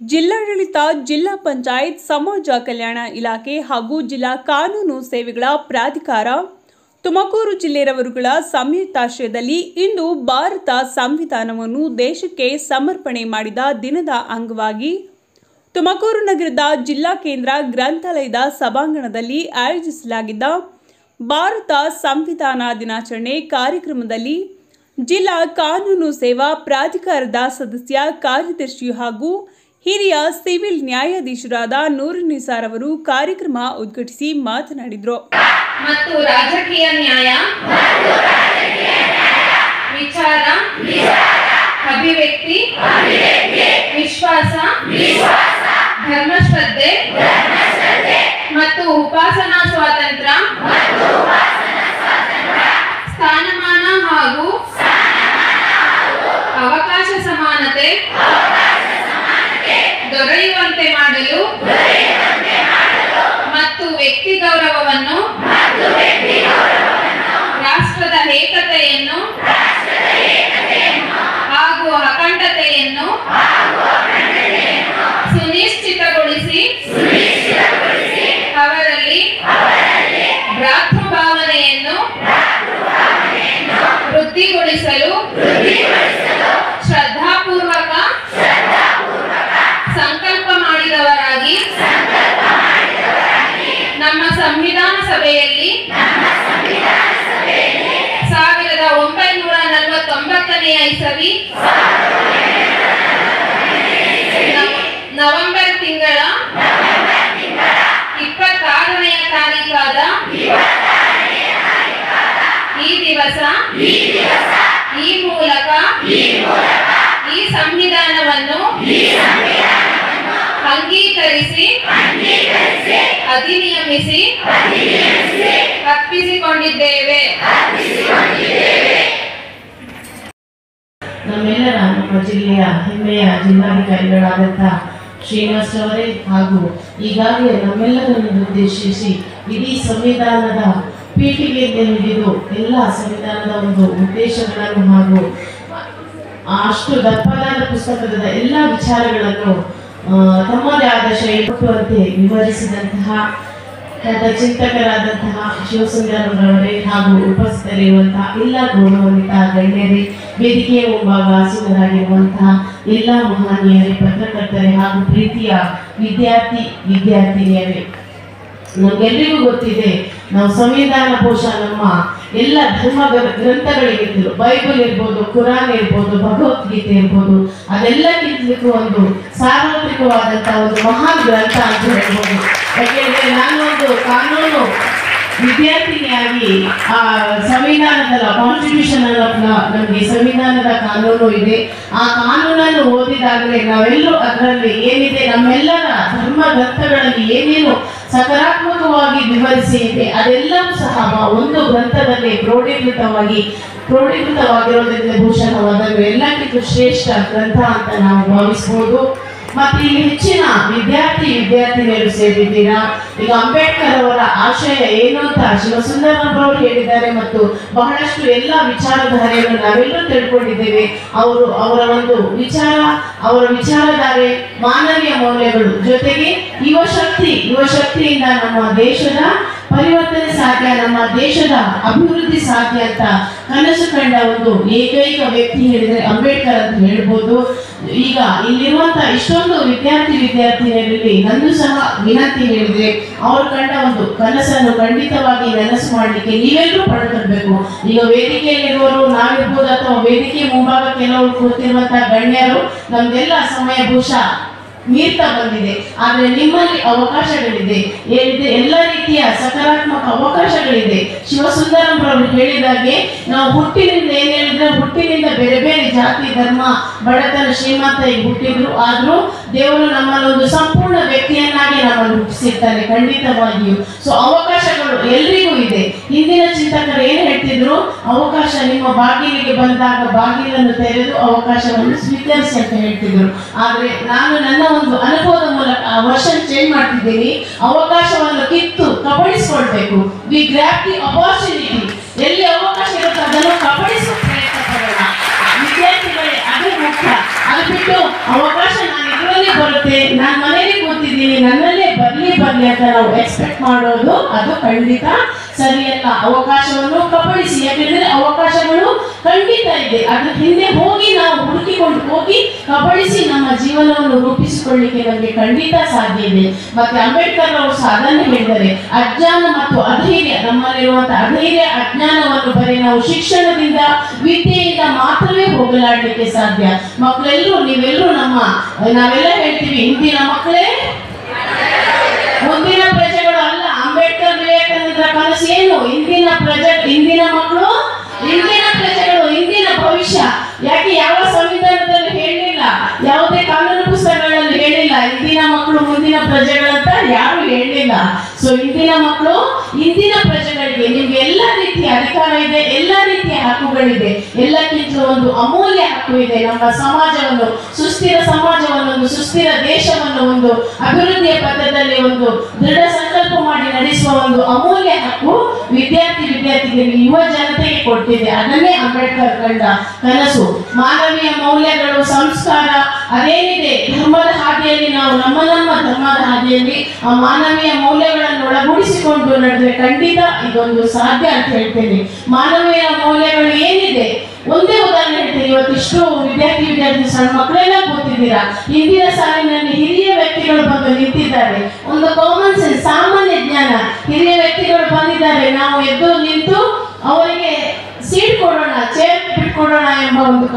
ಜಿಲ್ಲಾಡಳಿತ ಜಿಲ್ಲಾ ಪಂಚಾಯತ್ ಸಮಾಜ ಕಲ್ಯಾಣ ಇಲಾಖೆ ಹಾಗೂ ಜಿಲ್ಲಾ ಕಾನೂನು ಸೇವೆಗಳ ಪ್ರಾಧಿಕಾರ ತುಮಕೂರು ಜಿಲ್ಲೆಯವರುಗಳ ಸಂಯುಕ್ತಾಶ್ರಯದಲ್ಲಿ ಇಂದು ಭಾರತ ಸಂವಿಧಾನವನ್ನು ದೇಶಕ್ಕೆ ಸಮರ್ಪಣೆ ಮಾಡಿದ ದಿನದ ಅಂಗವಾಗಿ ತುಮಕೂರು ನಗರದ ಜಿಲ್ಲಾ ಕೇಂದ್ರ ಗ್ರಂಥಾಲಯದ ಸಭಾಂಗಣದಲ್ಲಿ ಆಯೋಜಿಸಲಾಗಿದ್ದ ಭಾರತ ಸಂವಿಧಾನ ದಿನಾಚರಣೆ ಕಾರ್ಯಕ್ರಮದಲ್ಲಿ ಜಿಲ್ಲಾ ಕಾನೂನು ಸೇವಾ ಪ್ರಾಧಿಕಾರದ ಸದಸ್ಯ ಕಾರ್ಯದರ್ಶಿ ಹಾಗೂ ಹಿರಿಯ ಸಿವಿಲ್ ನ್ಯಾಯಾಧೀಶರಾದ ನೂರ್ ನಿಸಾರ್ ಅವರು ಕಾರ್ಯಕ್ರಮ ಉದ್ಘಾಟಿಸಿ ಮಾತನಾಡಿದರು ಮತ್ತು ರಾಜಕೀಯ ನ್ಯಾಯ ವಿಚಾರ ಅಭಿವ್ಯಕ್ತಿ ವಿಶ್ವಾಸ ಧರ್ಮಶ್ರದ್ಧೆ ಮತ್ತು ಉಪಾಸನಾ ಸ್ವಾತಂತ್ರ್ಯ ಸ್ಥಾನಮಾನ ಹಾಗೂ ಅವಕಾಶ ಸಮಾನತೆ ದೊರೆಯುವಂತೆ ಮಾಡಲು ಮತ್ತು ವ್ಯಕ್ತಿ ಗೌರವವನ್ನು ರಾಷ್ಟ್ರದ ಏಕತೆಯನ್ನು ಹಾಗೂ ಅಖಂಡತೆಯನ್ನು ಸುನಿಶ್ಚಿತಗೊಳಿಸಿ ಅವರಲ್ಲಿ ಭ್ರಾತೃಭಾವನೆಯನ್ನು ವೃದ್ಧಿಗೊಳಿಸಲು ಶ್ರದ್ಧಾಪೂರ್ವಕ ಸಂಕಲ್ಪ ಮಾಡಿದವರಾಗಿ ನಮ್ಮ ಸಂವಿಧಾನ ಸಭೆಯಲ್ಲಿ ಸಾವಿರದ ಒಂಬೈನೂರ ನಲವತ್ತೊಂಬತ್ತನೆಯ ಇಸವಿ ನವ- ನವೆಂಬರ್ ತಿಂಗಳ ಇಪ್ಪತ್ತಾರನೆಯ ತಾರೀಕಾದ ಈ ದಿವಸ ಈ ಮೂಲಕ ಈ ಸಂವಿಧಾನವನ್ನು ಅಂಗೀಕರಿಸಿ ಅಧಿನಿಯಮಿಸಿ ಅರ್ಪಿಸಿಕೊಂಡಿದ್ದೇವೆ ನಮ್ಮೆಲ್ಲರ ನಮ್ಮ ಜಿಲ್ಲೆಯ ಹೆಮ್ಮೆಯ ಜಿಲ್ಲಾಧಿಕಾರಿಗಳಾದಂಥ ಶ್ರೀನಿವಾಸ್ ಅವರೇ ಹಾಗೂ ಈಗಾಗಲೇ ನಮ್ಮೆಲ್ಲರನ್ನು ಉದ್ದೇಶಿಸಿ ಇಡೀ ಸಂವಿಧಾನದ ಪೀಠಿಗೆಯಿಂದ ಹಿಡಿದು ಎಲ್ಲ ಸಂವಿಧಾನದ ಒಂದು ಉದ್ದೇಶಗಳನ್ನು ಹಾಗೂ ಆ ಅಷ್ಟು ದಪ್ಪದಾದ ಪುಸ್ತಕದ ಎಲ್ಲ ವಿಚಾರಗಳನ್ನು ಆ, ತಮ್ಮದೇ ಆದ ಶೈಲಿಯಂತೆ ವಿವರಿಸಿದಂತಹ ಖ್ಯಾತ ಚಿಂತಕರಾದಂತಹ ಶಿವಸುಂದರವರವರೇ ಹಾಗೂ ಉಪಸ್ಥಿತರಿರುವಂತಹ ಎಲ್ಲ ಗೌರವಾನ್ವಿತ ಗಣ್ಯರೇ ವೇದಿಕೆಯ ಮುಂಭಾಗ ಆಸೀನರಾಗಿರುವಂತಹ ಎಲ್ಲ ಮಹನೀಯರೇ ಪತ್ರಕರ್ತರೇ ಹಾಗೂ ಪ್ರೀತಿಯ ವಿದ್ಯಾರ್ಥಿ ವಿದ್ಯಾರ್ಥಿನಿಯರೇ ನಮಗೆಲ್ಲರಿಗೂ ಗೊತ್ತಿದೆ ನಾವು ಸಂವಿಧಾನ ಬಹುಶಃ ನಮ್ಮ ಎಲ್ಲ ಧರ್ಮ ಗ್ರ- ಗ್ರಂಥಗಳಿಗಿಂತಲೂ ಬೈಬಲ್ ಇರ್ಬೋದು ಕುರಾನ್ ಇರ್ಬೋದು ಭಗವದ್ಗೀತೆ ಇರ್ಬೋದು ಅದೆಲ್ಲಕ್ಕಿಂತಲೂ ಒಂದು ಸಾರ್ವತ್ರಿಕವಾದಂತಹ ಒಂದು ಮಹಾನ್ ಗ್ರಂಥ ಅಂತ ಹೇಳ್ಬೋದು ಯಾಕೆಂದ್ರೆ ನಾನು ಒಂದು ಕಾನೂನು ವಿದ್ಯಾರ್ಥಿನಿಯಾಗಿ ಆ ಸಂವಿಧಾನದ ಕಾನ್ಸ್ಟಿಟ್ಯೂಷನ್ ಅನ್ನೋ ನಮಗೆ ಸಂವಿಧಾನದ ಕಾನೂನು ಇದೆ ಆ ಕಾನೂನನ್ನು ಓದಿದಾಗಲೇ ನಾವೆಲ್ಲರೂ ಅದರಲ್ಲಿ ಏನಿದೆ ನಮ್ಮೆಲ್ಲರ ಧರ್ಮ ಗ್ರಂಥಗಳಲ್ಲಿ ಏನೇನು ಸಕಾರಾತ್ಮಕವಾಗಿ ವಿವರಿಸಿ ಇದೆ ಅದೆಲ್ಲವೂ ಸಹ ಆ ಒಂದು ಗ್ರಂಥದಲ್ಲಿ ಕ್ರೋಢೀಕೃತವಾಗಿ ಕ್ರೋಢೀಕೃತವಾಗಿರೋದ್ರಿಂದ ಬಹುಶಃ ನಾವು ಅದನ್ನು ಎಲ್ಲಕ್ಕಿಂತ ಶ್ರೇಷ್ಠ ಗ್ರಂಥ ಅಂತ ನಾವು ಭಾವಿಸ್ಬೋದು ಮತ್ತೆ ಇಲ್ಲಿ ಹೆಚ್ಚಿನ ವಿದ್ಯಾರ್ಥಿ ವಿದ್ಯಾರ್ಥಿನಿಯರು ಸೇರಿದ್ದೀರಾ ಈಗ ಅಂಬೇಡ್ಕರ್ ಅವರ ಆಶಯ ಏನು ಅಂತ ಶಿವಸುಂದರರವರು ಹೇಳಿದ್ದಾರೆ ಮತ್ತು ಬಹಳಷ್ಟು ಎಲ್ಲ ವಿಚಾರಧಾರೆಯನ್ನು ನಾವೆಲ್ಲರೂ ತಿಳ್ಕೊಂಡಿದ್ದೇವೆ ಅವರು ಅವರ ಒಂದು ವಿಚಾರ ಅವರ ವಿಚಾರಧಾರೆ ಮಾನವೀಯ ಮೌಲ್ಯಗಳು ಜೊತೆಗೆ ಯುವ ಶಕ್ತಿ ಯುವ ಶಕ್ತಿಯಿಂದ ನಮ್ಮ ದೇಶದ ಪರಿವರ್ತನೆ ಸಾಧ್ಯ ನಮ್ಮ ದೇಶದ ಅಭಿವೃದ್ಧಿ ಸಾಧ್ಯ ಅಂತ ಕನಸು ಕಂಡ ಒಂದು ಏಕೈಕ ವ್ಯಕ್ತಿ ಹೇಳಿದ್ರೆ ಅಂಬೇಡ್ಕರ್ ಅಂತ ಹೇಳ್ಬೋದು ಈಗ ಇಲ್ಲಿರುವಂತ ಇಷ್ಟೊಂದು ವಿದ್ಯಾರ್ಥಿ ವಿದ್ಯಾರ್ಥಿನಿಯರಲ್ಲಿ ನಂದು ಸಹ ವಿನಂತಿ ಹೇಳಿದ್ರೆ ಅವ್ರು ಕಂಡ ಒಂದು ಕನಸನ್ನು ಖಂಡಿತವಾಗಿ ನನಸು ಮಾಡಲಿಕ್ಕೆ ನೀವೆಲ್ಲರೂ ಪಡ್ಕೊಳ್ಬೇಕು ಈಗ ವೇದಿಕೆಯಲ್ಲಿರುವವರು ನಾವಿರ್ಬೋದು ಅಥವಾ ವೇದಿಕೆ ಮುಂಭಾಗ ಕೆಲವರು ಕೂತಿರುವಂತಹ ಗಣ್ಯರು ನಮ್ದೆಲ್ಲ ಸಮಯ ಬಹುಶಃ ಮೀರ್ತಾ ಬಂದಿದೆ ಆದ್ರೆ ನಿಮ್ಮಲ್ಲಿ ಅವಕಾಶಗಳಿದೆ ಏನಿದೆ ಎಲ್ಲ ರೀತಿಯ ಸಕಾರಾತ್ಮಕ ಅವಕಾಶಗಳಿದೆ ಶಿವಸುಂದರಂ ಅವರು ಹೇಳಿದಾಗೆ ನಾವು ಹುಟ್ಟಿನಿಂದ ಏನ್ ಹೇಳಿದ್ರೆ ಹುಟ್ಟಿನಿಂದ ಬೇರೆ ಬೇರೆ ಜಾತಿ ಧರ್ಮ ಬಡತನ ಶ್ರೀಮಂತ ಈಗ ಹುಟ್ಟಿದ್ರು ಆದ್ರೂ ದೇವರು ನಮ್ಮನ್ನು ಒಂದು ಸಂಪೂರ್ಣ ವ್ಯಕ್ತಿಯನ್ನಾಗಿ ನಮ್ಮನ್ನು ಹುಟ್ಟಿಸಿರ್ತಾನೆ ಖಂಡಿತವಾಗಿಯೂ ಸೊ ಅವಕಾಶಗಳು ಎಲ್ರಿಗೂ ಇದೆ ಹಿಂದಿನ ಚಿಂತಕರು ಏನ್ ಹೇಳ್ತಿದ್ರು ಅವಕಾಶ ನಿಮ್ಮ ಬಾಗಿಲಿಗೆ ಬಂದಾಗ ಬಾಗಿಲನ್ನು ತೆರೆದು ಅವಕಾಶವನ್ನು ಸ್ವೀಕರಿಸಿ ಅಂತ ಹೇಳ್ತಿದ್ರು ಆದ್ರೆ ನಾನು ನನ್ನ ಒಂದು ಅನುಭವದ ಮೂಲಕ ಆ ವರ್ಷನ್ ಚೇಂಜ್ ಮಾಡ್ತಿದ್ದೀನಿ ಅವಕಾಶವನ್ನು ಕಿತ್ತು ಕಬಳಿಸ್ಕೊಳ್ಬೇಕು ವಿ ಗ್ರಾಪ್ ದಿ ಅಪಾರ್ಚುನಿಟಿ ಎಲ್ಲಿ ಅವಕಾಶ ಇರುತ್ತೆ ಅದನ್ನು ಕಬಳಿಸುವ ಪ್ರಯತ್ನ ಪಡೋಣ ವಿದ್ಯಾರ್ಥಿಗಳೇ ಅದು ಮುಖ್ಯ ಅದು ಬಿಟ್ಟು ಅವಕಾಶ ನಾನು ಇದರಲ್ಲಿ ಬರುತ್ತೆ ಬಂದಿದೆ ನಾನು ಮನೇಲಿ ಕೂತಿದ್ದೀನಿ ನನ್ನಲ್ಲೇ ಬರ್ಲಿ ಬರ್ಲಿ ಅಂತ ನಾವು ಎಕ್ಸ್ಪೆಕ್ಟ್ ಮಾಡೋದು ಅದು ಖಂಡಿತ ಸರಿಯಲ್ಲ ಅವಕಾಶವನ್ನು ಕಬಳಿಸಿ ಯಾಕಂದ್ರೆ ಅವಕಾಶಗಳು ಖಂಡಿತ ಇದೆ ಅದ್ರ ಹಿಂದೆ ಹೋಗಿ ನಾವು ಹುಡುಕಿಕೊಂಡು ಹೋಗಿ ಕಬಳಿಸಿ ನಮ್ಮ ಜೀವನವನ್ನು ರೂಪಿಸಿಕೊಳ್ಳಿಕ್ಕೆ ನಮಗೆ ಖಂಡಿತ ಸಾಧ್ಯ ಇದೆ ಮತ್ತೆ ಅಂಬೇಡ್ಕರ್ ಅವರು ಸಹ ಅದನ್ನು ಹೇಳಿದ್ದಾರೆ ಅಜ್ಞಾನ ಮತ್ತು ಅಧೈರ್ಯ ನಮ್ಮಲ್ಲಿರುವಂತಹ ಅಧೈರ್ಯ ಅಜ್ಞಾನವನ್ನು ಬರೀ ನಾವು ಶಿಕ್ಷಣದಿಂದ ವಿದ್ಯೆಯಿಂದ ಮಾತ್ರವೇ ಹೋಗಲಾಡಲಿಕ್ಕೆ ಸಾಧ್ಯ ಮಕ್ಕಳೆಲ್ಲರೂ ನೀವೆಲ್ಲರೂ ನಮ್ಮ ನಾವೆಲ್ಲ ಹೇಳ್ತೀವಿ ಇಂದಿನ ಮಕ್ಕಳೇ ಮುಂದಿನ ಪ್ರಜೆಗಳು ಅಲ್ಲ ಅಂಬೇಡ್ಕರ್ ವಿವೇಕಾನಂದರ ಕನಸು ಏನು ಇಂದಿನ ಪ್ರಜೆ ಇಂದಿನ ಮಕ್ಕಳು ಇಂದಿನ ಪ್ರಜೆಗಳು ಇಂದಿನ ಭವಿಷ್ಯ ಯಾಕೆ ಯಾವ ಸಂವಿಧಾನದಲ್ಲಿ ಹೇಳಿಲ್ಲ ಯಾವುದೇ ಕಾನೂನು ಪುಸ್ತಕಗಳಲ್ಲಿ ಹೇಳಿಲ್ಲ ಇಂದಿನ ಮಕ್ಕಳು ಮುಂದಿನ ಪ್ರಜೆಗಳಂತ ಯಾರು ಹೇಳಿಲ್ಲ ಸೊ ಇಂದಿನ ಮಕ್ಕಳು ಇಂದಿನ ಪ್ರಜೆಗಳಿಗೆ ನಿಮ್ಗೆ ಎಲ್ಲ ರೀತಿಯ ಅಧಿಕಾರ ಇದೆ ಎಲ್ಲ ರೀತಿಯ ಹಕ್ಕುಗಳಿದೆ ಎಲ್ಲಕ್ಕಿಂತ ಒಂದು ಅಮೂಲ್ಯ ಹಕ್ಕು ಇದೆ ನಮ್ಮ ಸಮಾಜವನ್ನು ಸುಸ್ಥಿರ ಸಮಾಜವನ್ನು ಒಂದು ಸುಸ್ಥಿರ ದೇಶವನ್ನು ಒಂದು ಅಭಿವೃದ್ಧಿಯ ಪಥದಲ್ಲಿ ಒಂದು ದೃಢ ಸಂಕಲ್ಪ ಮಾಡಿ ನಡೆಸುವ ಒಂದು ಅಮೂಲ್ಯ ಹಕ್ಕು ವಿದ್ಯಾರ್ಥಿ ವಿದ್ಯಾರ್ಥಿಗಳಿಗೆ ಯುವ ಜನತೆಗೆ ಕೊಟ್ಟಿದೆ ಅದನ್ನೇ ಅಂಬೇಡ್ಕರ್ ಕಂಡ ಕನಸು ಮಾನವೀಯ ಮೌಲ್ಯಗಳು ಸಂಸ್ಕಾರ ಅದೇನಿದೆ ಧರ್ಮದ ಹಾದಿಯಲ್ಲಿ ನಾವು ನಮ್ಮ ನಮ್ಮ ಧರ್ಮದ ಹಾದಿಯಲ್ಲಿ ಆ ಮಾನವೀಯ ಮೌಲ್ಯಗಳನ್ನು ಒಳಗೂಡಿಸಿಕೊಂಡು ನಡೆದ್ರೆ ಖಂಡಿತ ಇದೊಂದು ಸಾಧ್ಯ ಅಂತ ಹೇಳ್ತೇನೆ ಮಾನವೀಯ ಮೌಲ್ಯಗಳು ಏನಿದೆ ಒಂದೇ ಉದಾಹರಣೆ ಹೇಳ್ತೀನಿ ಇವತ್ತಿಷ್ಟು ವಿದ್ಯಾರ್ಥಿ ವಿದ್ಯಾರ್ಥಿ ಸಣ್ಣ ಮಕ್ಕಳೆಲ್ಲ ಕೂತಿದ್ದೀರಾ ಹಿಂದಿನ ಸಾಲಿನಲ್ಲಿ ಹಿರಿಯ ವ್ಯಕ್ತಿಗಳು ಬಂದು ನಿಂತಿದ್ದಾರೆ ಒಂದು ಕಾಮನ್ ಸೆನ್ಸ್ ಸಾಮಾನ್ಯ ಜ್ಞಾನ ಹಿರಿಯ ವ್ಯಕ್ತಿಗಳು ಬಂದಿದ್ದಾರೆ ನಾವು ಎದ್ದು ನಿಂತು ಅವರಿಗೆ ಸೀಟ್ ಕೊಡೋಣ ಚೇರ್ ಬಿಟ್ಕೊಡೋಣ ಎಂಬ ಒಂದು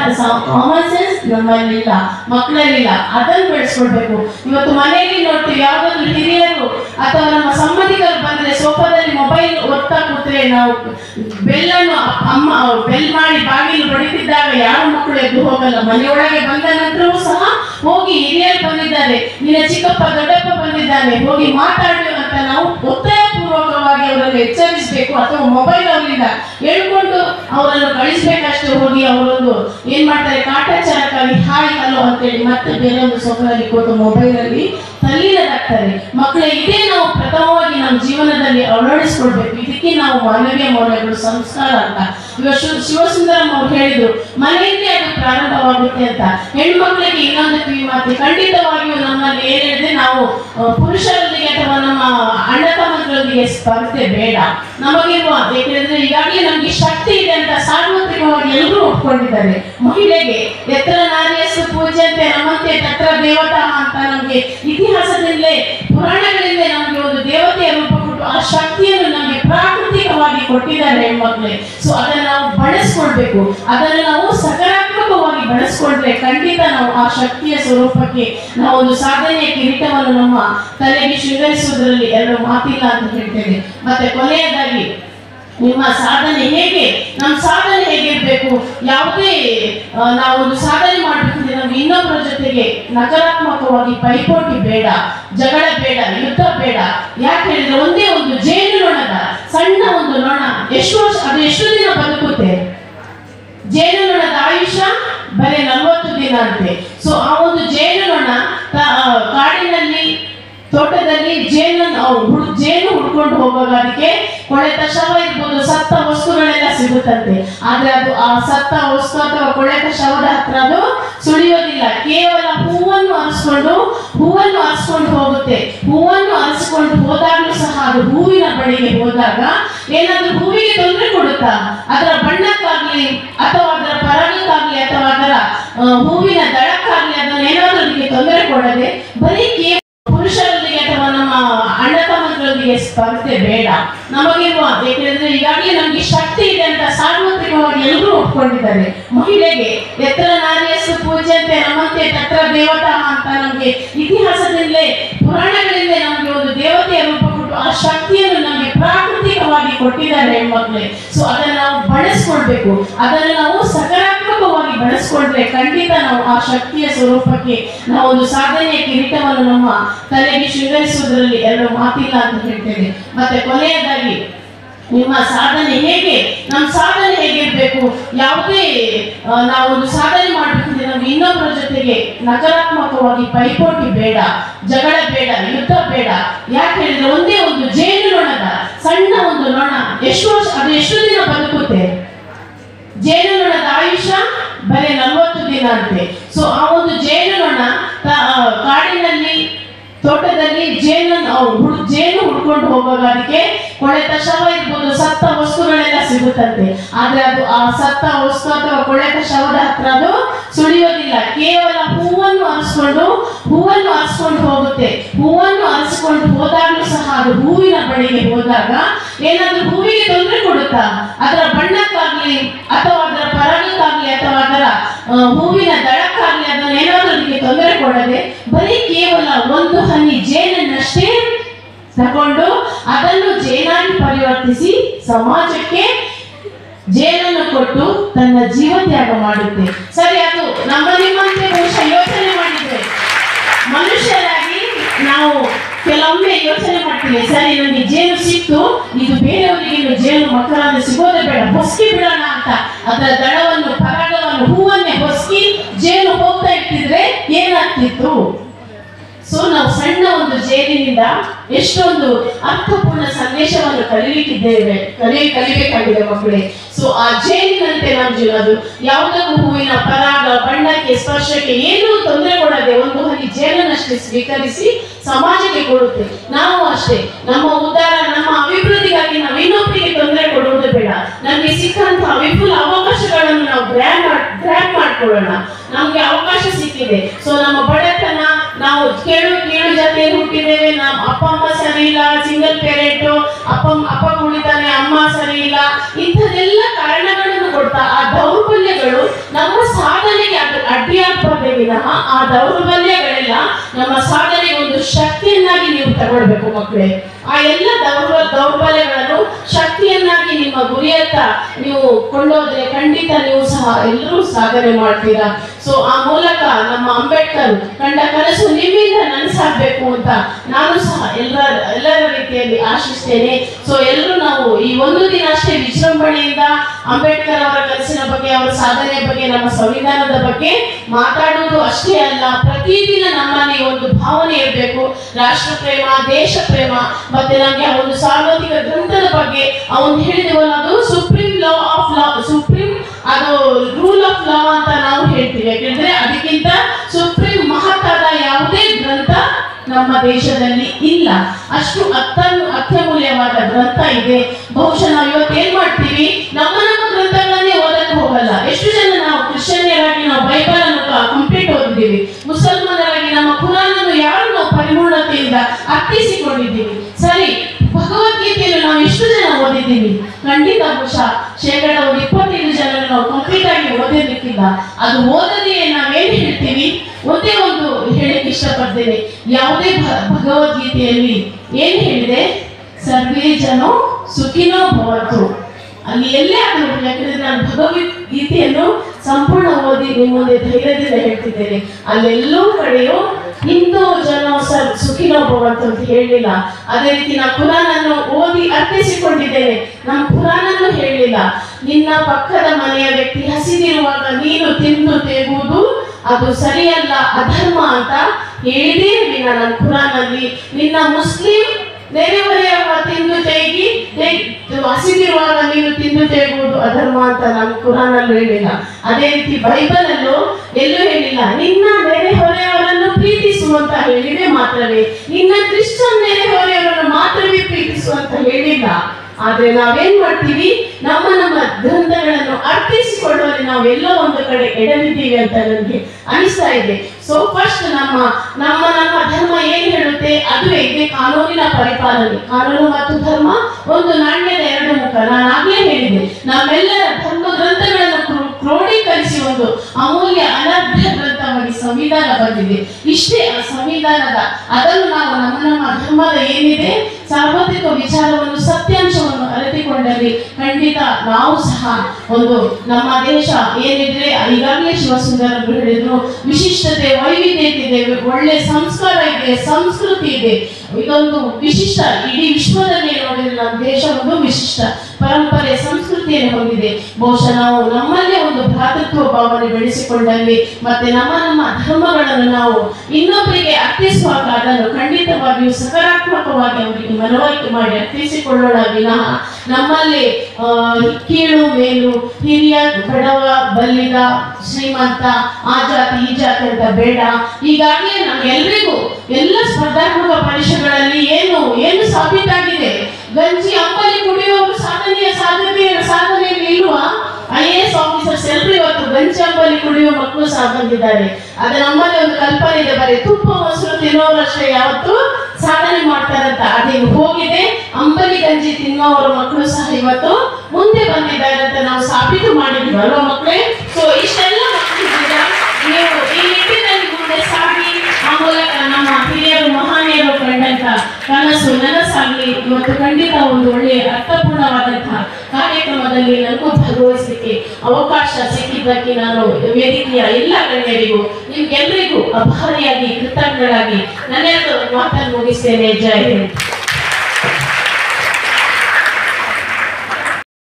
ಕಾಮನ್ ಸೆನ್ಸ್ ನಮ್ಮಲ್ಲಿಲ್ಲ ಮಕ್ಕಳಲ್ಲಿಲ್ಲ ಅದನ್ನು ಬೆಳೆಸ್ಕೊಳ್ಬೇಕು ಇವತ್ತು ಮನೆಯಲ್ಲಿ ನೋಡ್ತೀವಿ ಯಾವ್ದಾದ್ರು ಹಿರಿಯರು ಅಥವಾ ನಮ್ಮ ಸಂಬಂಧಿಕರು ಬಂದ್ರೆ ಸೋಫಾದಲ್ಲಿ ಮೊಬೈಲ್ ಒತ್ತಾ ಕೂತ್ರೆ ನಾವು ಬೆಲ್ಲನ್ನು ಅಮ್ಮ ಬೆಲ್ ಮಾಡಿ ಬಾಗಿಲು ಬಡಿತಿದ್ದಾಗ ಯಾವ ಮಕ್ಕಳು ಎದ್ದು ಹೋಗಲ್ಲ ಮನೆಯೊಳಗೆ ಬಂದ ನಂತರವೂ ಸಹ ಹೋಗಿ ಹಿರಿಯರು ಬಂದಿದ್ದಾರೆ ನಿನ್ನ ಚಿಕ್ಕಪ್ಪ ದೊಡ್ಡಪ್ಪ ಬಂದಿದ್ದಾನೆ ಹೋಗಿ ಮಾತಾಡು ಅಂತ ನಾವು ಒತ್ತಾಯಪೂರ್ವಕವಾಗಿ ಅವರನ್ನು ಎಚ್ಚರಿಸಬೇಕು ಅಥವಾ ಮೊಬೈಲ್ ಅವರಿಂದ ಹೇಳ್ಕೊಂಡು ಅವರನ್ನು ಕಳಿಸ್ಬೇಕಷ್ಟೇ ಹೋಗಿ ಅವರೊಂದು ಏನ್ ಮಾಡ್ತಾರೆ ಕಾಟಾಚಾರಕ್ಕಾಗಿ ಹಾಯ್ ಹಲೋ ಅಂತೇಳಿ ಮತ್ತೆ ಬೇರೆ ಒಂದು ಸೊಗದಲ್ಲಿ ಕೂತು ಮೊಬೈಲ್ ಅಲ್ಲಿ ತಲ್ಲೀನರಾಗ್ತಾರೆ ಮಕ್ಕಳೇ ಇದೇ ನಾವು ಪ್ರಥಮವಾಗಿ ನಮ್ಮ ಜೀವನದಲ್ಲಿ ಅಳವಡಿಸ್ಕೊಳ್ಬೇಕು ಇದಕ್ಕೆ ನಾವು ಮಾನವೀಯ ಮೌಲ್ಯಗಳು ಸಂಸ್ಕಾರ ಅಂತ ಇವಾಗ ಶಿವ ಶಿವಸುಂದರಂ ಅವ್ರು ಹೇಳಿದ್ರು ಮನೆಯಲ್ಲಿ ಅದು ಪ್ರಾರಂಭವಾಗುತ್ತೆ ಅಂತ ಹೆಣ್ಮಕ್ಳಿಗೆ ಇನ್ನೊಂದು ಕಿವಿ ಮಾತು ಖಂಡಿತವಾಗಿಯೂ ನಮ್ಮಲ್ಲಿ ಏನ್ ಹೇಳಿದ್ರೆ ನಾವು ಆ, ಪುರುಷರೊಂದಿಗೆ ಅಥವಾ ನಮ್ಮ ಅಣ್ಣ ತಮ್ಮಂದಿರೊಂದಿಗೆ ಸ್ಪರ್ಧೆ ಬೇಡ ನಮಗಿರುವ ಏಕೆಂದ್ರೆ ಈಗಾಗಲೇ ನಮ್ಗೆ ಶಕ್ತಿ ಇದೆ ಅಂತ ಸಾರ್ವತ್ರಿಕವಾಗಿ ಎಲ್ಲರೂ ಒಪ್ಕೊಂಡಿದ್ದಾರೆ ಮಹಿಳೆಗೆ ಎತ್ತರ ನಾರಿಯಸ್ಸು ಪೂಜ್ಯಂತೆ ನಮ್ಮಂತೆ ತತ್ರ ದೇವತಾ ಅಂತ ನಮ್ಗೆ ಇತಿಹಾಸದಿಂದಲೇ ಪುರಾಣಗಳಿಂದ ನಮ್ಗೆ ಒಂದು ದೇವತೆಯ ರೂಪ ಕೊಟ್ಟು ಆ ಶಕ್ತಿಯನ್ನು ನಮಗೆ ಪ್ರಾಕೃತಿಕವಾಗಿ ಕೊಟ್ಟಿದ್ದಾರೆ ಹೆಣ್ಮಕ್ಳೇ ಸೊ ಅದನ್ನು ನಾವು ಬಳಸ್ಕೊಳ್ಬೇಕು ಅದನ್ನು ನಾವು ಸಕಾರಾತ್ಮಕವಾಗಿ ಬಳಸ್ಕೊಂಡ್ರೆ ಖಂಡಿತ ನಾವು ಆ ಶಕ್ತಿಯ ಸ್ವರೂಪಕ್ಕೆ ನಾವು ಒಂದು ಸಾಧನೆಯ ಕಿರೀಟವನ್ನು ನಮ್ಮ ತಲೆಗೆ ಶೃಂಗರಿಸುವುದರಲ್ಲಿ ಎರಡು ಮಾತಿಲ್ಲ ಅಂತ ಹೇಳ್ತೇನೆ ಮತ್ತೆ ಕೊನೆಯದಾಗಿ ನಿಮ್ಮ ಸಾಧನೆ ಹೇಗೆ ನಮ್ಮ ಸಾಧನೆ ಹೇಗಿರ್ಬೇಕು ಯಾವುದೇ ಆ, ನಾವು ಒಂದು ಸಾಧನೆ ಮಾಡಬೇಕಂದ್ರೆ ನಮ್ಗೆ ಇನ್ನೊಬ್ಬರ ಜೊತೆಗೆ ನಕಾರಾತ್ಮಕವಾಗಿ ಪೈಪೋಟಿ ಬೇಡ ಜಗಳ ಬೇಡ ಯುದ್ಧ ಬೇಡ ಯಾಕೆ ಹೇಳಿದ್ರೆ ಒಂದೇ ಒಂದು ಜೇನು ನೊಣದ ಸಣ್ಣ ಒಂದು ನೊಣ ಎಷ್ಟು ವರ್ಷ ಅದು ಎಷ್ಟು ದಿನ ಬದುಕುತ್ತೆ ಜೇನುನೊಣದ ಆಯುಷ್ಯ ಬರೀ ನಲವತ್ತು ದಿನ ಅಂತೆ ಸೊ ಆ ಒಂದು ಜೇನುನೊಣ ತ- ಆ, ಕಾಡಿನಲ್ಲಿ ತೋಟದಲ್ಲಿ ಜೇನನ್ನು ಅವು ಹುಡ್- ಜೇನು ಹುಡ್ಕೊಂಡು ಹೋಗುವಾಗ ಅದಕ್ಕೆ ಕೊಳೆತ ಶವ ಇರ್ಬೋದು ಸತ್ತ ವಸ್ತುಗಳೆಲ್ಲ ಸಿಗುತ್ತಂತೆ ಆದ್ರೆ ಅದು ಆ ಸತ್ತ ವಸ್ತು ಅಥವಾ ಕೊಳೆತ ಶವದ ಹತ್ರ ಅದು ಸುಳಿಯೋದಿಲ್ಲ ಕೇವಲ ಹೂವನ್ನು ಅರಸ್ಕೊಂಡು ಹೂವನ್ನು ಅರಸ್ಕೊಂಡು ಹೋಗುತ್ತೆ ಹೂವನ್ನು ಅರಸ್ಕೊಂಡು ಹೋದಾಗಲೂ ಸಹ ಅದು ಹೂವಿನ ಬಳಿಗೆ ಹೋದಾಗ ಏನಾದ್ರೂ ಹೂವಿಗೆ ತೊಂದರೆ ಕೊಡುತ್ತಾ ಅದರ ಬಣ್ಣಕ್ಕಾಗ್ಲಿ ಅಥವಾ ಅದರ ಪರಾಗಕ್ಕಾಗ್ಲಿ ಅಥವಾ ಅದರ ಆ, ಹೂವಿನ ದಳಕ್ಕಾಗ್ಲಿ ಅದನ್ನು ಏನಾದ್ರೂ ಅದಕ್ಕೆ ತೊಂದರೆ ಕೊಡದೆ ಬರೀ ಕೇವಲ ಪುರುಷರೊಂದಿಗೆ ಅಥವಾ ನಮ್ಮ ಅಣ್ಣ ತಮ್ಮಂದಿರೊಂದಿಗೆ ಸ್ಪರ್ಧೆ ಬೇಡ ನಮಗಿರುವ ಏಕೆಂದ್ರೆ ಈಗಾಗಲೇ ನಮ್ಗೆ ಶಕ್ತಿ ಇದೆ ಅಂತ ಸಾರ್ವತ್ರಿಕವಾಗಿ ಎಲ್ಲರೂ ಒಪ್ಕೊಂಡಿದ್ದಾರೆ ಮಹಿಳೆಗೆ ಎತ್ತರ ನಾರಿಯಸ್ಸು ಪೂಜ್ಯಂತೆ ನಮ್ಮಂತೆ ತತ್ರ ದೇವತಾ ಅಂತ ನಮ್ಗೆ ಇತಿಹಾಸದಿಂದಲೇ ಪುರಾಣಗಳಿಂದ ನಮ್ಗೆ ಒಂದು ದೇವತೆಯ ರೂಪ ಕೊಟ್ಟು ಆ ಶಕ್ತಿಯನ್ನು ನಮಗೆ ಪ್ರಾಕೃತಿಕವಾಗಿ ಕೊಟ್ಟಿದ್ದಾರೆ ಹೆಣ್ಮಕ್ಳೇ ಸೊ ಅದನ್ನು ನಾವು ಬಳಸ್ಕೊಳ್ಬೇಕು ಅದನ್ನು ನಾವು ಸಕಾರಾತ್ಮಕವಾಗಿ ಬಳಸ್ಕೊಂಡ್ರೆ ಖಂಡಿತ ನಾವು ಆ ಶಕ್ತಿಯ ಸ್ವರೂಪಕ್ಕೆ ನಾವು ಒಂದು ಸಾಧನೆಯ ಕಿರೀಟವನ್ನು ನಮ್ಮ ತಲೆಗೆ ಶೃಂಗರಿಸುವುದರಲ್ಲಿ ಎರಡು ಮಾತಿಲ್ಲ ಅಂತ ಹೇಳ್ತೇನೆ ಮತ್ತೆ ಕೊನೆಯದಾಗಿ ನಿಮ್ಮ ಸಾಧನೆ ಹೇಗೆ ನಮ್ಮ ಸಾಧನೆ ಹೇಗಿರ್ಬೇಕು ಯಾವುದೇ ಆ, ನಾವು ಒಂದು ಸಾಧನೆ ಮಾಡಬೇಕಂದ್ರೆ ನಮ್ಗೆ ಇನ್ನೊಬ್ಬರ ಜೊತೆಗೆ ನಕಾರಾತ್ಮಕವಾಗಿ ಪೈಪೋಟಿ ಬೇಡ ಜಗಳ ಬೇಡ ಯುದ್ಧ ಬೇಡ ಯಾಕೆ ಹೇಳಿದ್ರೆ ಒಂದೇ ಒಂದು ಜೇನು ನೊಣದ ಸಣ್ಣ ಒಂದು ನೊಣ ಎಷ್ಟು ವರ್ಷ ಅದು ಎಷ್ಟು ದಿನ ಬದುಕುತ್ತೆ ಜೇನುನೊಣದ ಆಯುಷ್ಯ ಬರೀ ನಲವತ್ತು ದಿನ ಅಂತೆ ಸೊ ಆ ಒಂದು ಜೇನುನೊಣ ತ- ಆ, ಕಾಡಿನ ಜೇನು ಹುಡ್ಕೊಂಡು ಹೋಗುವಾಗ ಅದಕ್ಕೆ ಕೊಳೆತ ಶವ ಇರ್ಬೋದು ಸತ್ತ ವಸ್ತುಗಳೆಲ್ಲ ಸಿಗುತ್ತಂತೆ ಆದ್ರೆ ಅದು ಆ ಸತ್ತ ವಸ್ತು ಅಥವಾ ಕೊಳೆತ ಶವದ ಹತ್ರ ಅದು ಸುಳಿಯೋದಿಲ್ಲ ಕೇವಲ ಹೂವನ್ನು ಅರಸ್ಕೊಂಡು ಹೂವನ್ನು ಅರಸ್ಕೊಂಡು ಹೋಗುತ್ತೆ ಹೂವನ್ನು ಅರಸ್ಕೊಂಡು ಹೋದಾಗಲೂ ಸಹ ಅದು ಹೂವಿನ ಬಳಿಗೆ ಹೋದಾಗ ಏನಾದ್ರೂ ಹೂವಿಗೆ ತೊಂದರೆ ಕೊಡುತ್ತಾ ಅದರ ಬಣ್ಣಕ್ಕಾಗ್ಲಿ ಅಥವಾ ಅದರ ಪರಾಗಕ್ಕಾಗ್ಲಿ ಅಥವಾ ಅದರ ಆ, ಹೂವಿನ ದಳಕ್ಕಾಗ್ಲಿ ಅದನ್ನ ಏನಾದ್ರೂ ಅದಕ್ಕೆ ತೊಂದರೆ ಕೊಡದೆ ಬರೀ ಕೇವಲ ಒಂದು ಹನಿ ಜೇನನ್ನಷ್ಟೇ ತಗೊಂಡು ಅದನ್ನು ಜೇನಾಗಿ ಪರಿವರ್ತಿಸಿ ಸಮಾಜಕ್ಕೆ ಜೇನನ್ನು ಕೊಟ್ಟು ತನ್ನ ಜೀವ ತ್ಯಾಗ ಮಾಡುತ್ತೆ ಸರಿ ಅದು ನಮ್ಮ ನಿಮ್ಮಂತೆ ಬಹುಶಃ ಯೋಚನೆ ಮಾಡಿದ್ರೆ ಮನುಷ್ಯರಾಗಿ ನಾವು ಕೆಲವೊಮ್ಮೆ ಯೋಚನೆ ಮಾಡ್ತೀವಿ ಸರಿ ನನಗೆ ಜೇನು ಸಿಕ್ತು ಇದು ಬೇರೆಯವರಿಗೆ ಇನ್ನು ಜೇನು ಮಕ್ಕಳಾದ್ರೆ ಸಿಗೋದೇ ಬೇಡ ಹೊಸ್ಕಿ ಬಿಡೋಣ ಅಂತ ಅದರ ದಳವನ್ನು ಪರಾಗವನ್ನು ಹೂವನ್ನೇ ಹೊಸ್ಕಿ ಜೇನು ಹೋಗ್ತಾ ಇಟ್ಟಿದ್ರೆ ಏನಾಗ್ತಿತ್ತು ಸೊ ನಾವು ಸಣ್ಣ ಒಂದು ಜೇನಿನಿಂದ ಎಷ್ಟೊಂದು ಅರ್ಥಪೂರ್ಣ ಸಂದೇಶವನ್ನು ಕಲಿಲಿಕ್ಕಿದ್ದೇವೆ ಕಲಿ ಕಲಿಬೇಕಾಗಿದೆ ಮಕ್ಕಳೇ ಸೊ ಆ ಜೇನಿನಂತೆ ನಮ್ಮ ಜೀವನ ಅದು ಯಾವುದಕ್ಕೂ ಹೂವಿನ ಪರಾಗ ಬಣ್ಣಕ್ಕೆ ಸ್ಪರ್ಶಕ್ಕೆ ಏನೂ ತೊಂದರೆ ಕೊಡದೆ ಒಂದು ಹನಿ ಜೇನನ್ನಷ್ಟೇ ಸ್ವೀಕರಿಸಿ ಸಮಾಜಕ್ಕೆ ಕೊಡುತ್ತೆ ನಾವು ಅಷ್ಟೇ ನಮ್ಮ ಉದ್ಧಾರ ನಮ್ಮ ಅಭಿವೃದ್ಧಿಗಾಗಿ ನಾವು ಇನ್ನೊಬ್ಬರಿಗೆ ತೊಂದರೆ ಕೊಡುವುದು ಬೇಡ ನಮಗೆ ಸಿಕ್ಕಂತಹ ವಿಪುಲ ಅವಕಾಶಗಳನ್ನು ನಾವು ಗ್ರ್ಯಾಬ್ ಗ್ರ್ಯಾಬ್ ಮಾಡ್ಕೊಳ್ಳೋಣ ನಮ್ಗೆ ಅವಕಾಶ ಸಿಕ್ಕಿದೆ ಸೊ ನಮ್ಮ ಬಡತನ ನಾವು ಕೇಳು ಕೀಳು ಜಾತಿಯಲ್ಲಿ ಹುಟ್ಟಿದ್ದೇವೆ ನಮ್ಮ ಅಪ್ಪ ಅಮ್ಮ ಸರಿ ಇಲ್ಲ ಸಿಂಗಲ್ ಪೇರೆಂಟ್ ಅಪ್ಪ ಅಪ್ಪ ಕುಳಿತಾನೆ ಅಮ್ಮ ಸರಿ ಇಲ್ಲ ಇಂಥದೆಲ್ಲ ಕಾರಣಗಳನ್ನು ಕೊಡ್ತಾ ಆ ದೌರ್ಬಲ್ಯಗಳು ನಮ್ಮ ಸಾಧನೆಗೆ ಅದು ಅಡ್ಡಿಯಾಗಬಾರ್ದೇ ವಿನಃ ಆ ದೌರ್ಬಲ್ಯಗಳೆಲ್ಲ ನಮ್ಮ ಸಾಧನೆಗೆ ಒಂದು ಶಕ್ತಿಯನ್ನಾಗಿ ನೀವು ತಗೊಳ್ಬೇಕು ಮಕ್ಕಳೇ ಆ ಎಲ್ಲ ದೌರ್ಬ ದೌರ್ಬಲ್ಯಗಳನ್ನು ಶಕ್ತಿಯನ್ನಾಗಿ ನಿಮ್ಮ ಗುರಿಯತ್ತ ನೀವು ಕೊಂಡೋದ್ರೆ ಖಂಡಿತ ನೀವು ಸಹ ಎಲ್ಲರೂ ಸಾಧನೆ ಮಾಡ್ತೀರಾ ಸೊ ಆ ಮೂಲಕ ನಮ್ಮ ಅಂಬೇಡ್ಕರ್ ಕಂಡ ಕನಸು ನಿಮ್ಮಿಂದ ನನಸಾಗಬೇಕು ಅಂತ ನಾನು ಸಹ ಎಲ್ಲರ ಎಲ್ಲರ ರೀತಿಯಲ್ಲಿ ಆಶಿಸ್ತೇನೆ ಸೊ ಎಲ್ಲರೂ ನಾವು ಈ ಒಂದು ದಿನ ಅಷ್ಟೇ ವಿಜೃಂಭಣೆಯಿಂದ ಅಂಬೇಡ್ಕರ್ ಅವರ ಕನಸಿನ ಬಗ್ಗೆ ಅವರ ಸಾಧನೆಯ ಬಗ್ಗೆ ನಮ್ಮ ಸಂವಿಧಾನದ ಬಗ್ಗೆ ಮಾತಾಡುವುದು ಅಷ್ಟೇ ಅಲ್ಲ ಪ್ರತಿದಿನ ನಮ್ಮಲ್ಲಿ ಒಂದು ಭಾವನೆ ಇರಬೇಕು ರಾಷ್ಟ್ರ ಪ್ರೇಮ ದೇಶ ಪ್ರೇಮ ಮತ್ತೆ ನಮ್ಗೆ ಆ ಒಂದು ಸಾರ್ವತ್ರಿಕ ಗ್ರಂಥದ ಬಗ್ಗೆ ಅವನು ಹೇಳಿದವಲ್ಲ ಅದು supreme law of law supreme ಅದು ರೂಲ್ ಆಫ್ ಲಾ ಅಂತ ನಾವು ಹೇಳ್ತೀವಿ ಯಾಕಂದ್ರೆ ಅದಕ್ಕಿಂತ ಸುಪ್ರೀಂ ಮಹತ್ತಾದ ಯಾವುದೇ ಗ್ರಂಥ ನಮ್ಮ ದೇಶದಲ್ಲಿ ಇಲ್ಲ ಅಷ್ಟು ಅತ್ತ ಅತ್ಯಮೂಲ್ಯವಾದ ಗ್ರಂಥ ಇದೆ ಬಹುಶಃ ನಾವು ಇವತ್ತು ಏನ್ ಮಾಡ್ತೀವಿ ನಮ್ಮ ನಮ್ಮ ಗ್ರಂಥಗಳನ್ನೇ ಓದಕ್ಕೆ ಹೋಗಲ್ಲ ಎಷ್ಟು ಜನ ನಾವು ಕ್ರಿಶ್ಚಿಯನ್ಯರಾಗಿ ನಾವು ಬೈಬಲ್ ಅನ್ನು ಕಂಪ್ಲೀಟ್ ಓದಿದ್ದೀವಿ ಮುಸಲ್ಮಾನರಾಗಿ ನಮ್ಮ ಕುರಾನ್ ಅನ್ನು ಯಾರು ನಾವು ಪರಿಪೂರ್ಣತೆಯಿಂದ ಅರ್ಥಿಸಿಕೊಂಡಿದ್ದೀವಿ ಸರಿ ಭಗವದ್ಗೀತೆಯನ್ನು ನಾವು ಎಷ್ಟು ಜನ ಓದಿದ್ದೀವಿ ಖಂಡಿತ ಬಹುಶಃ ಶೇಕಡ ಒಂದು ಇಪ್ಪತ್ತೈದು ಜನ ನಾವು ಕಂಪ್ಲೀಟ್ ಆಗಿ ಓದಿರ್ಲಿಕ್ಕಿಲ್ಲ ಅದು ಓದದೇ ನಾವೇನ್ ಹೇಳ್ತೀವಿ ಒಂದೇ ಒಂದು ಹೇಳಕ್ಕೆ ಇಷ್ಟಪಡ್ತೇನೆ ಯಾವುದೇ ಭ- ಭಗವದ್ಗೀತೆಯಲ್ಲಿ ಏನ್ ಹೇಳಿದೆ ಸರ್ವೇ ಜನೋ ಸುಖಿನೋ ಭವತು ಅಲ್ಲಿ ಎಲ್ಲೇ ಆಗಲಿ ಯಾಕಂದ್ರೆ ನಾನು ಭಗವದ್ಗೀತೆಯನ್ನು ಸಂಪೂರ್ಣ ಓದಿ ನಿಮ್ಮ ಮುಂದೆ ಧೈರ್ಯದಿಂದ ಹೇಳ್ತಿದ್ದೇನೆ ಅಲ್ಲೆಲ್ಲೂ ಕಡೆಯೂ ಹಿಂದೂ ಜನ ಸರ್ ಸುಖಿನೋ ಭವಂತು ಅಂತ ಹೇಳಲಿಲ್ಲ ಅದೇ ರೀತಿ ನಾ ಕುರಾನ್ ಅನ್ನು ಓದಿ ಅರ್ಥೈಸಿಕೊಂಡಿದ್ದೇನೆ ನಮ್ಮ ಕುರಾನ್ ಅನ್ನು ಹೇಳಲಿಲ್ಲ ನಿನ್ನ ಪಕ್ಕದ ಮನೆಯ ವ್ಯಕ್ತಿ ಹಸಿದಿರುವಾಗ ನೀನು ತಿಂದು ತೇಗುವುದು ಅದು ಸರಿಯಲ್ಲ ಅಧರ್ಮ ಅಂತ ಹೇಳಿದೇ ವಿನ ನನ್ನ ಕುರಾನ್ ಅಲ್ಲಿ ನಿನ್ನ ಮುಸ್ಲಿಂ ನೆರೆಹೊರೆಯವ ತಿಂದು ತೇಗಿ ತೇ- ಹಸಿದಿರುವಾಗ ನೀನು ತಿಂದು ತೇಗುವುದು ಅಧರ್ಮ ಅಂತ ನಮ್ಮ ಕುರಾನ್ ಅಲ್ಲೂ ಹೇಳಿಲ್ಲ ಅದೇ ರೀತಿ ಬೈಬಲ್ ಅಲ್ಲೂ ಎಲ್ಲೂ ಹೇಳಿಲ್ಲ ನಿನ್ನ ನೆರೆಹೊರೆಯವರನ್ನು ಪ್ರೀತಿಸುವಂತ ಹೇಳಿದೆ ಮಾತ್ರವೇ ನಿನ್ನ ಕ್ರಿಶ್ಚಿಯನ್ ನೆರೆಹೊರೆಯವರನ್ನು ಮಾತ್ರವೇ ಪ್ರೀತಿಸುವಂತ ಹೇಳಿಲ್ಲ ಆದ್ರೆ ನಾವೇನ್ ಮಾಡ್ತೀವಿ ನಮ್ಮ ನಮ್ಮ ಗ್ರಂಥಗಳನ್ನು ಅರ್ಥೈಸಿಕೊಳ್ಳುವಲ್ಲಿ ನಾವೆಲ್ಲೋ ಒಂದು ಕಡೆ ಎಡವಿದ್ದೀವಿ ಅಂತ ನನಗೆ ಅನಿಸ್ತಾ ಇದೆ ಸೊ ಫಸ್ಟ್ ನಮ್ಮ ನಮ್ಮ ನಮ್ಮ ಧರ್ಮ ಏನ್ ಹೇಳುತ್ತೆ ಅದುವೇ ಇದೆ ಕಾನೂನಿನ ಪರಿಪಾಲನೆ ಕಾನೂನು ಮತ್ತು ಧರ್ಮ ಒಂದು ನಾಣ್ಯದ ಎರಡು ಮುಖ ನಾನು ಆಗ್ಲೇ ಹೇಳಿದೆ ನಮ್ಮೆಲ್ಲರ ಧರ್ಮ ಗ್ರಂಥಗಳನ್ನು ಕ್ರೋ- ಕ್ರೋಢೀಕರಿಸಿ ಒಂದು ಅಮೂಲ್ಯ ಅನರ್ಘ್ಯ ಗ್ರಂಥವಾಗಿ ಸಂವಿಧಾನ ಬಂದಿದೆ ಇಷ್ಟೇ ಆ ಸಂವಿಧಾನದ ಅದನ್ನು ನಾವು ನಮ್ಮ ನಮ್ಮ ಧರ್ಮದ ಏನಿದೆ ಸಾರ್ವತ್ರಿಕ ವಿಚಾರವನ್ನು ಸತ್ಯಾಂಶವನ್ನು ಅರಿತುಕೊಂಡಲ್ಲಿ ಖಂಡಿತ ನಾವು ಸಹ ಒಂದು ನಮ್ಮ ದೇಶ ಏನಿದ್ರೆ ಈಗಾಗಲೇ ಶಿವಸುಂದರರು ಹೇಳಿದ್ರು ವಿಶಿಷ್ಟತೆ ವೈವಿಧ್ಯತೆ ಇದೆ ಒಳ್ಳೆ ಸಂಸ್ಕಾರ ಇದೆ ಸಂಸ್ಕೃತಿ ಇದೆ ಇದೊಂದು ವಿಶಿಷ್ಟ ಇಡೀ ವಿಶ್ವದಲ್ಲಿ ನೋಡಿದ್ರೆ ನಮ್ಮ ದೇಶ ಒಂದು ವಿಶಿಷ್ಟ ಪರಂಪರೆ ಸಂಸ್ಕೃತಿಯನ್ನು ಹೊಂದಿದೆ ಬಹುಶಃ ನಾವು ನಮ್ಮಲ್ಲೇ ಒಂದು ಭ್ರಾತೃತ್ವ ಭಾವನೆ ಬೆಳೆಸಿಕೊಂಡಲ್ಲಿ ಮತ್ತೆ ನಮ್ಮ ನಮ್ಮ ಧರ್ಮಗಳನ್ನು ನಾವು ಇನ್ನೊಬ್ಬರಿಗೆ ಅರ್ಥೈಸುವಾಗ ಅದನ್ನು ಖಂಡಿತವಾಗಿಯೂ ಸಕಾರಾತ್ಮಕವಾಗಿ ಅವರಿಗೆ ಮನವರಿಕೆ ಮಾಡಿ ಅರ್ಥೈಸಿಕೊಳ್ಳೋಣ ವಿನಃ ನಮ್ಮಲ್ಲಿ ಆ, ಕೀಳು ಮೇಲು ಹಿರಿಯ ಬಡವ ಬಲ್ಲಿದ ಶ್ರೀಮಂತ ಆ ಜಾತಿ ಈ ಜಾತಿ ಅಂತ ಬೇಡ ಈಗಾಗಲೇ ನಮ್ಗೆಲ್ರಿಗೂ ಎಲ್ಲ ಸ್ಪರ್ಧಾತ್ಮಕ ಪರೀಕ್ಷೆಗಳಲ್ಲಿ ಏನು ಏನು ಗಂಜಂಬಲಿ ಕುಡಿಯುವ ಮಕ್ಕಳು ಸಹ ಬಂದಿದ್ದಾರೆ ಅದು ನಮ್ಮಲ್ಲಿ ಒಂದು ಕಲ್ಪನೆ ಇದೆ ಬರೀ ತುಪ್ಪ ಮೊಸರು ತಿನ್ನೋರಷ್ಟೇ ಯಾವತ್ತು ಸಾಧನೆ ಮಾಡ್ತಾರಂತ ಅದೇನು ಹೋಗಿದೆ ಅಂಬಲಿ ಗಂಜಿ ತಿನ್ನುವವರ ಮಕ್ಕಳು ಸಹ ಇವತ್ತು ಮುಂದೆ ಬಂದಿದ್ದಾರೆ ಅಂತ ನಾವು ಸಾಬೀತು ಮಾಡಿದ್ವಿ ಅಲ್ವಾ ಮಕ್ಕಳೇ ಸೊ ಇಷ್ಟೆಲ್ಲ ಮಕ್ಕಳಿದ್ದೀರಾ ನೀವು ಈ ನಿಟ್ಟಿನಲ್ಲಿ ಮುಂದೆ ಸಾಗಿ ಆ ಮೂಲಕ ನಮ್ಮ ಹಿರಿಯರು ಮಹಾನೀಯರು ಕಂಡಂತ ಕನಸು ನನಸಾಗ್ಲಿ ಇವತ್ತು ಖಂಡಿತ ಒಂದು ಒಳ್ಳೆಯ ಅರ್ಥಪೂರ್ಣವಾದಂತಹ ಕಾರ್ಯಕ್ರಮದಲ್ಲಿ ನನಗೂ ಭಾಗವಹಿಸಲಿಕ್ಕೆ ಅವಕಾಶ ಸಿಕ್ಕಿದ್ದಕ್ಕೆ ನಾನು ವೇದಿಕೆಯ ಎಲ್ಲ ಗಣ್ಯರಿಗೂ ನಿಮ್ಗೆಲ್ಲರಿಗೂ ಅಭಾರಿಯಾಗಿ ಕೃತಜ್ಞರಾಗಿ ನನ್ನೆರಡು ಮಾತನ್ನು ಮುಗಿಸ್ತೇನೆ ಜೈ ಹಿಂದ್